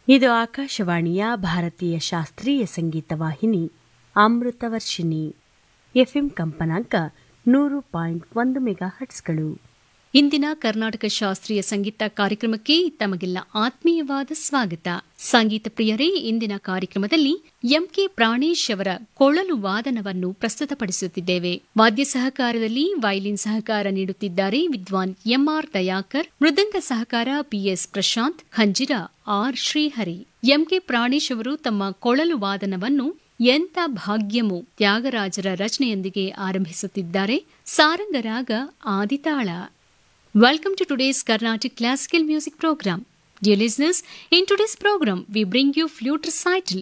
ಇದು ಆಕಾಶವಾಣಿಯ ಭಾರತೀಯ ಶಾಸ್ತ್ರೀಯ ಸಂಗೀತ ವಾಹಿನಿ ಅಮೃತವರ್ಷಿಣಿ ಎಫ್ಎಂ ಕಂಪನಾಂಕ ನೂರು ಪಾಯಿಂಟ್ ಒಂದು ಮೆಗಾ ಹಟ್ಸ್ಗಳು ಇಂದಿನ ಕರ್ನಾಟಕ ಶಾಸ್ತ್ರೀಯ ಸಂಗೀತ ಕಾರ್ಯಕ್ರಮಕ್ಕೆ ತಮಗೆಲ್ಲ ಆತ್ಮೀಯವಾದ ಸ್ವಾಗತ ಸಂಗೀತ ಪ್ರಿಯರೇ ಇಂದಿನ ಕಾರ್ಯಕ್ರಮದಲ್ಲಿ ಎಂಕೆ ಪ್ರಾಣೇಶ್ ಅವರ ಕೊಳಲು ವಾದನವನ್ನು ಪ್ರಸ್ತುತಪಡಿಸುತ್ತಿದ್ದೇವೆ ವಾದ್ಯ ಸಹಕಾರದಲ್ಲಿ ವೈಲಿನ್ ಸಹಕಾರ ನೀಡುತ್ತಿದ್ದಾರೆ ವಿದ್ವಾನ್ ಎಂಆರ್ ದಯಾಕರ್ ಮೃದಂಗ ಸಹಕಾರ ಪಿಎಸ್ ಪ್ರಶಾಂತ್ ಖಂಜಿರ ಆರ್ ಶ್ರೀಹರಿ ಎಂಕೆ ಪ್ರಾಣೇಶ್ ಅವರು ತಮ್ಮ ಕೊಳಲು ವಾದನವನ್ನು ಎಂತ ಭಾಗ್ಯಮು ತ್ಯಾಗರಾಜರ ರಚನೆಯೊಂದಿಗೆ ಆರಂಭಿಸುತ್ತಿದ್ದಾರೆ ಸಾರಂಗರಾಗ ಆದಿತಾಳ Welcome to today's Carnatic Classical Music Program. Dear listeners, in today's program, we bring you flute recital